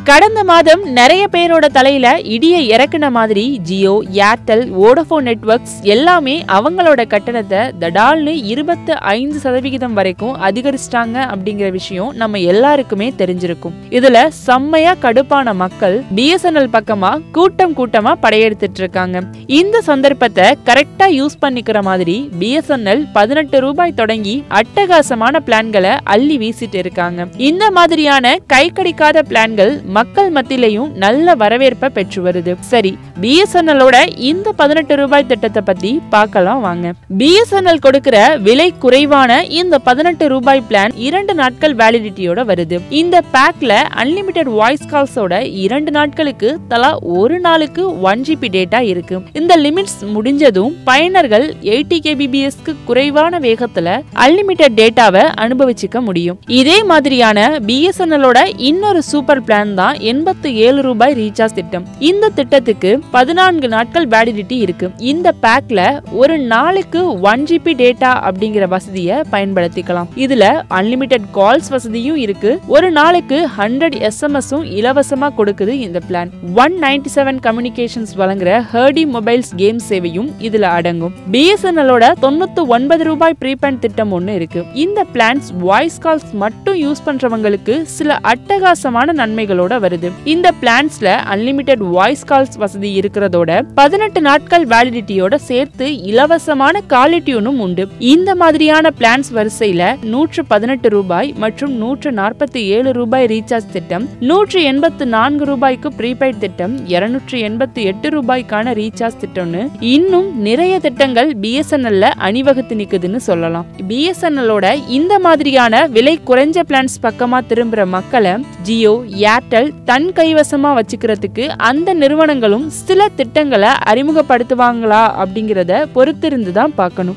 கடந்த மாதம் நிறைய பேரோட தலையில இடியை இறக்குன மாதிரி ஜியோ ஏர்டெல் வோடஃபோன் நெட்வொர்க்ஸ் எல்லாமே அவங்களோட கட்டணத்தை தடால்னு இருபத்து ஐந்து சதவிகிதம் வரைக்கும் அதிகரிச்சிட்டாங்க அப்படிங்கிற விஷயம் நம்ம எல்லாருக்குமே தெரிஞ்சிருக்கும் இதுல செம்மையா கடுப்பான மக்கள் பிஎஸ்என்எல் பக்கமா கூட்டம் கூட்டமா படையெடுத்துட்டு இருக்காங்க இந்த சந்தர்ப்பத்தை கரெக்டா யூஸ் பண்ணிக்கிற மாதிரி பிஎஸ்என்எல் பதினெட்டு ரூபாய் தொடங்கி அட்டகாசமான பிளான்களை அள்ளி வீசிட்டு இருக்காங்க இந்த மாதிரியான கை கடிக்காத பிளான்கள் மக்கள் மத்தியிலையும் நல்ல வரவேற்பை பெற்று வருது சரி பிஎஸ்என்எலோட இந்த பதினெட்டு ரூபாய் திட்டத்தை பத்தி பார்க்கலாம் வாங்க பிஎஸ்என்எல் கொடுக்கிற விலை குறைவான இந்த பதினெட்டு ரூபாய் பிளான் இரண்டு நாட்கள் வேலிடிட்டியோட வருது இந்த பேக்ல அன்லிமிட்டெட் வாய்ஸ் கால்ஸோட இரண்டு நாட்களுக்கு தலா ஒரு நாளுக்கு ஒன் ஜிபி டேட்டா இருக்கு இந்த லிமிட்ஸ் முடிஞ்சதும் பயனர்கள் எயிட்டி கேபிபிஎஸ்க்கு குறைவான வேகத்துல அன்லிமிட்டெட் டேட்டாவை அனுபவிச்சுக்க முடியும் இதே மாதிரியான பிஎஸ்என்எலோட இன்னொரு சூப்பர் பிளான் தான் எண்பத்து ஏழு ரூபாய் ரீசார்ஜ் திட்டம் இந்த திட்டத்துக்கு பதினான்கு நாட்கள் வேலிடிட்டி இருக்கு இந்த பேக்ல ஒரு நாளுக்கு ஒன் ஜிபி டேட்டா அப்படிங்கிற வசதியை பயன்படுத்திக்கலாம் இதுல அன்லிமிட்டெட் கால்ஸ் வசதியும் இருக்கு ஒரு நாளுக்கு ஹண்ட்ரட் எஸ்எம்எஸும் இலவசமா கொடுக்குது இந்த plan one ninety seven communications வழங்குற ஹர்டி மொபைல்ஸ் கேம் சேவையும் இதுல அடங்கும் பிஎஸ்என்எலோட தொண்ணூத்து ஒன்பது ரூபாய் ப்ரீபேட் திட்டம் ஒன்று இருக்கு இந்த பிளான்ஸ் வாய்ஸ் கால்ஸ் மட்டும் யூஸ் பண்றவங்களுக்கு சில அட்டகாசமான நன்மைகளோட வருது இந்த பிளான்ஸ்ல அன்லிமிட்டெட் வாய்ஸ் கால்ஸ் வசதி இருக்கிறதோட பதினெட்டு நாட்கள் வேலிடிட்டியோட சேர்த்து இலவசமான காலி டியூனும் உண்டு இந்த மாதிரியான பிளான்ஸ் வரிசையில நூற்று பதினெட்டு ரூபாய் மற்றும் நூற்று நாற்பத்தி ஏழு ரூபாய் ரீசார்ஜ் திட்டம் நூற்று எண்பத்து நான்கு ரூபாய்க்கு ப்ரீபெய்ட் திட்டம் இருநூற்று எண்பத்தி எட்டு ரூபாய்க்கான ரீசார்ஜ் திட்டம்னு இன்னும் நிறைய திட்டங்கள் பிஎஸ்என்எல்ல அணிவகுத்து நிக்குதுன்னு சொல்லலாம் பிஎஸ்என்எல்லோட இந்த மாதிரியான விலை குறைஞ்ச பிளான்ஸ் பக்கமா திரும்புற மக்களை ஜியோ ஏர்டெல் தன் கைவசமா வச்சுக்கிறதுக்கு அந்த நிறுவனங்களும் சில திட்டங்களை அறிமுகப்படுத்துவாங்களா அப்படிங்கிறத பொறுத்திருந்து தான் பார்க்கணும்